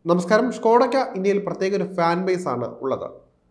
നമസ്കാരം സ്കോഡയ്ക്ക് ഇന്ത്യയിൽ പ്രത്യേക ഒരു ഫാൻ ബേസ് ആണ് ഉള്ളത്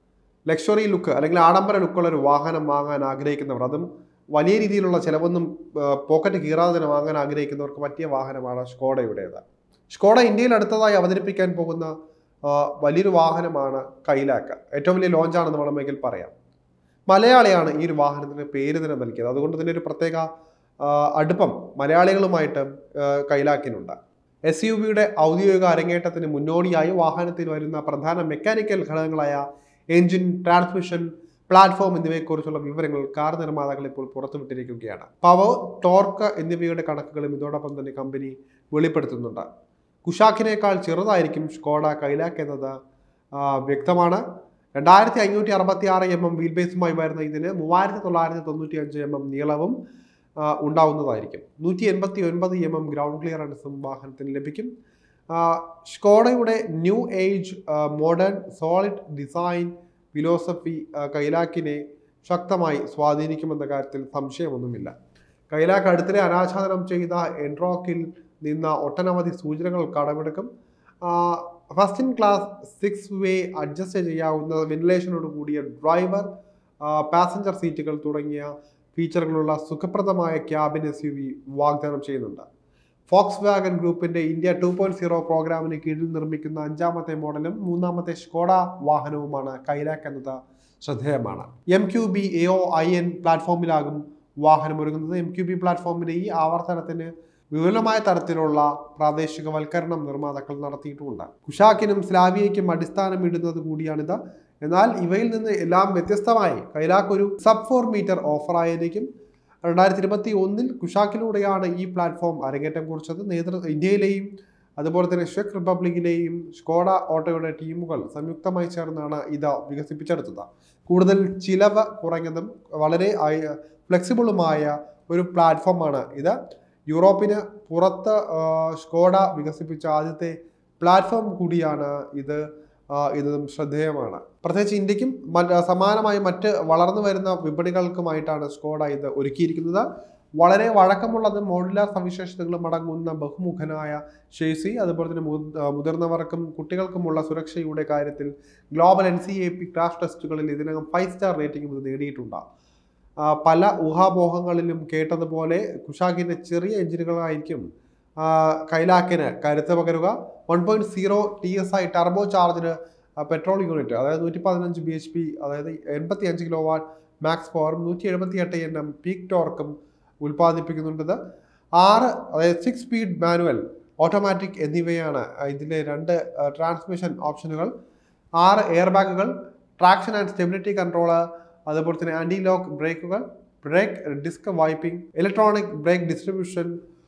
ലക്ഷറി ലുക്ക് അല്ലെങ്കിൽ ആഡംബര ലുക്കുള്ള ഒരു വാഹനം വാങ്ങാൻ ആഗ്രഹിക്കുന്നവർ അതും വലിയ രീതിയിലുള്ള ചിലവൊന്നും പോക്കറ്റ് കീറാതെ തന്നെ വാങ്ങാൻ ആഗ്രഹിക്കുന്നവർക്ക് പറ്റിയ വാഹനമാണ് സ്കോഡയുടേത് സ്കോഡ ഇന്ത്യയിൽ അടുത്തതായി അവതരിപ്പിക്കാൻ പോകുന്ന ആ, വലിയൊരു വാഹനമാണ് കൈലാക്ക് ഏറ്റവും വലിയ ലോഞ്ചാണെന്ന് വേണമെങ്കിൽ പറയാം മലയാളിയാണ് ഈ ഒരു വാഹനത്തിന് പേര് തന്നെ നൽകിയത് അതുകൊണ്ട് തന്നെ ഒരു പ്രത്യേക ആ, അടുപ്പം മലയാളികളുമായിട്ട് ആ, കൈലാക്കിനുണ്ട് എസ് യു വിയുടെ ഔദ്യോഗിക അരങ്ങേറ്റത്തിന് മുന്നോടിയായി വാഹനത്തിൽ വരുന്ന പ്രധാന മെക്കാനിക്കൽ ഘടകങ്ങളായ എഞ്ചിൻ ട്രാൻസ്മിഷൻ പ്ലാറ്റ്ഫോം എന്നിവയെക്കുറിച്ചുള്ള വിവരങ്ങൾ കാർ നിർമ്മാതാക്കൾ ഇപ്പോൾ പുറത്തുവിട്ടിരിക്കുകയാണ് പവർ ടോർക്ക് എന്നിവയുടെ കണക്കുകളും ഇതോടൊപ്പം തന്നെ കമ്പനി വെളിപ്പെടുത്തുന്നുണ്ട് കുഷാക്കിനേക്കാൾ ചെറുതായിരിക്കും സ്കോഡ കൈലാക്ക് എന്നത് ആ, വ്യക്തമാണ് രണ്ടായിരത്തി അഞ്ഞൂറ്റി അറുപത്തി ആറ് എം എം വീൽ ബേസുമായി വരുന്ന ഇതിന് മൂവായിരത്തി തൊള്ളായിരത്തി തൊണ്ണൂറ്റി അഞ്ച് എം എം നീളവും ആ, ഉണ്ടാവുന്നതായിരിക്കും നൂറ്റി എൺപത്തി ഒൻപത് എം എം ഗ്രൗണ്ട് ക്ലിയറൻസും വാഹനത്തിന് ലഭിക്കും ആ, സ്കോഡയുടെ new age modern solid design philosophy ആ, കൈലാക്കിനെ ശക്തമായി സ്വാധീനിക്കുമെന്ന കാര്യത്തിൽ സംശയമൊന്നുമില്ല കൈലാക്ക് അടുത്തിടെ അനാച്ഛാദനം ചെയ്ത എൻട്രോക്കിൽ നിന്ന് ഒട്ടനവധി സൂചനകൾ കടമെടുക്കും first in class six way adjust ചെയ്യാവുന്ന വെന്റിലേഷനോട് കൂടിയ ഡ്രൈവർ പാസഞ്ചർ സീറ്റുകൾ തുടങ്ങിയ ഫീച്ചറുകളുള്ള സുഖപ്രദമായ ക്യാബിൻ എസ് യു വി വാഗ്ദാനം ചെയ്യുന്നുണ്ട് ഫോക്സ് വാഗൻ ഗ്രൂപ്പിന്റെ ഇന്ത്യ ടു പോയിന്റ് സീറോ പ്രോഗ്രാമിന് കീഴിൽ നിർമ്മിക്കുന്ന അഞ്ചാമത്തെ മോഡലും മൂന്നാമത്തെ സ്കോഡ വാഹനവുമാണ് കൈലാക്ക് എന്നത് ശ്രദ്ധേയമാണ് M Q B A O I N പ്ലാറ്റ്ഫോമിലാകും വാഹനം ഒരുങ്ങുന്നത് എം ക്യു ബി പ്ലാറ്റ്ഫോമിന്റെ ഈ ആവർത്തനത്തിന് വിപുലമായ തരത്തിലുള്ള പ്രാദേശികവൽക്കരണം നിർമ്മാതാക്കൾ നടത്തിയിട്ടുമുണ്ട് കുഷാക്കിനും സ്ലാവിയയ്ക്കും അടിസ്ഥാനം ഇടുന്നത് കൂടിയാണിത് എന്നാൽ ഇവയിൽ നിന്ന് എല്ലാം വ്യത്യസ്തമായി കൈലാക്ക് ഒരു സബ് ഫോർ മീറ്റർ ഓഫറായിരിക്കും രണ്ടായിരത്തി ഇരുപത്തി ഒന്നിൽ കുഷാക്കിലൂടെയാണ് ഈ പ്ലാറ്റ്ഫോം അരങ്ങേറ്റം കുറിച്ചത് നേതൃ ഇന്ത്യയിലെയും അതുപോലെ തന്നെ ചെക്ക് റിപ്പബ്ലിക്കിലെയും സ്കോഡ ഓട്ടോയുടെ ടീമുകൾ സംയുക്തമായി ചേർന്നാണ് ഇത് വികസിപ്പിച്ചെടുത്തത് കൂടുതൽ ചിലവ് കുറഞ്ഞതും വളരെ ഫ്ലെക്സിബിളുമായ ഒരു പ്ലാറ്റ്ഫോമാണ് ഇത് യൂറോപ്പിന് പുറത്ത് ആ, സ്കോഡ വികസിപ്പിച്ച ആദ്യത്തെ പ്ലാറ്റ്ഫോം കൂടിയാണ് ഇത് ആ, ഇതും ശ്രദ്ധേയമാണ് പ്രത്യേകിച്ച് ഇന്ത്യക്കും മറ്റ് സമാനമായി മറ്റ് വളർന്നു വരുന്ന വിപണികൾക്കുമായിട്ടാണ് സ്കോഡ ഇത് ഒരുക്കിയിരിക്കുന്നത് വളരെ വഴക്കമുള്ളതും മോഡുലാർ സവിശേഷതകളും അടങ്ങുന്ന ബഹുമുഖനായ ഷേസി അതുപോലെ തന്നെ മു- ആ, മുതിർന്നവർക്കും കുട്ടികൾക്കുമുള്ള സുരക്ഷയുടെ കാര്യത്തിൽ global N C A P crash ടെസ്റ്റുകളിൽ ഇതിനകം ഫൈവ് സ്റ്റാർ റേറ്റിംഗും ഇത് നേടിയിട്ടുണ്ട് ആ, പല ഊഹാപോഹങ്ങളിലും കേട്ടതുപോലെ കുഷാക്കിൻ്റെ ചെറിയ എഞ്ചിനുകളായിരിക്കും ആ, കൈലാക്കിന് കരുത്ത് പകരുക one point zero T S I turbo ചാർജിന് പെട്രോൾ യൂണിറ്റ് അതായത് നൂറ്റി പതിനഞ്ച് ബി എച്ച് പി അതായത് എൺപത്തി അഞ്ച് കിലോ വാട്ട് മാക്സ് പവറും നൂറ്റി എഴുപത്തി എട്ട് എൻ എം പീക്ക് ടോർക്കും ഉൽപ്പാദിപ്പിക്കുന്നുണ്ടത് ആറ് അതായത് സിക്സ് സ്പീഡ് മാനുവൽ ഓട്ടോമാറ്റിക് എന്നിവയാണ് ഇതിലെ രണ്ട് ട്രാൻസ്മിഷൻ ഓപ്ഷനുകൾ ആറ് എയർ ബാഗുകൾ ട്രാക്ഷൻ ആൻഡ് സ്റ്റെബിലിറ്റി കൺട്രോളർ അതുപോലെ തന്നെ ആൻറ്റി ലോക്ക് ബ്രേക്കുകൾ brake disc wiping electronic brake distribution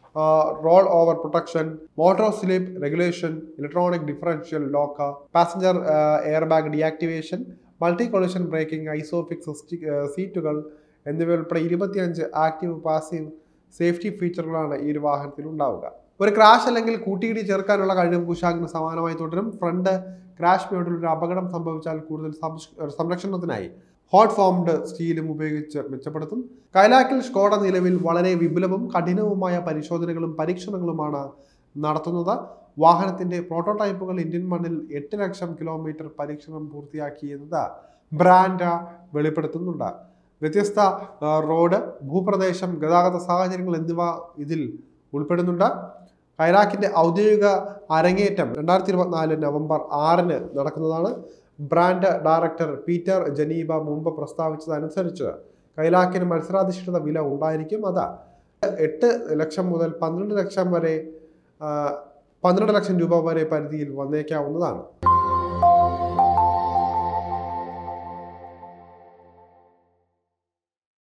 roll over protection motor slip regulation electronic differential lock passenger air bag deactivation multi collision braking ISOFIX സീറ്റുകൾ എന്നിവ ഉൾപ്പെടെ ഇരുപത്തിയഞ്ച് ആക്റ്റീവ് പാസീവ് സേഫ്റ്റി ഫീച്ചറുകളാണ് ഈ ഒരു വാഹനത്തിൽ ഉണ്ടാവുക ഒരു ക്രാഷ് അല്ലെങ്കിൽ കൂട്ടിയിടി ചേർക്കാനുള്ള കഴിവും കുഷാഗിന് സമാനമായി തുടരും ഫ്രണ്ട് ക്രാഷ് മോഡിൽ ഒരു അപകടം സംഭവിച്ചാൽ കൂടുതൽ സംരക്ഷ- സംരക്ഷണത്തിനായി ഹോട്ട് ഫോംഡ് സ്റ്റീലും ഉപയോഗിച്ച് മെച്ചപ്പെടുത്തും കൈലാക്കിൽ സ്കോഡ നിലവിൽ വളരെ വിപുലവും കഠിനവുമായ പരിശോധനകളും പരീക്ഷണങ്ങളുമാണ് നടത്തുന്നത് വാഹനത്തിന്റെ പ്രോട്ടോടൈപ്പുകൾ ഇന്ത്യൻ മണ്ണിൽ എട്ട് ലക്ഷം കിലോമീറ്റർ പരീക്ഷണം പൂർത്തിയാക്കിയെന്നത് ബ്രാൻഡ് വെളിപ്പെടുത്തുന്നുണ്ട് വ്യത്യസ്ത ആ, റോഡ് ഭൂപ്രദേശം ഗതാഗത സാഹചര്യങ്ങൾ എന്നിവ ഇതിൽ ഉൾപ്പെടുന്നുണ്ട് കൈലാക്കിന്റെ ഔദ്യോഗിക അരങ്ങേറ്റം രണ്ടായിരത്തി ഇരുപത്തിനാല് നവംബർ ആറിന് നടക്കുന്നതാണ് ബ്രാൻഡ് ഡയറക്ടർ പീറ്റർ ജനീബ മുമ്പ് പ്രസ്താവിച്ചതനുസരിച്ച് കൈലാക്കിന് മത്സരാധിഷ്ഠിത വില ഉണ്ടായിരിക്കും അത് എട്ട് ലക്ഷം മുതൽ പന്ത്രണ്ട് ലക്ഷം വരെ ആ, പന്ത്രണ്ട് ലക്ഷം രൂപ വരെ പരിധിയിൽ വന്നേക്കാവുന്നതാണ്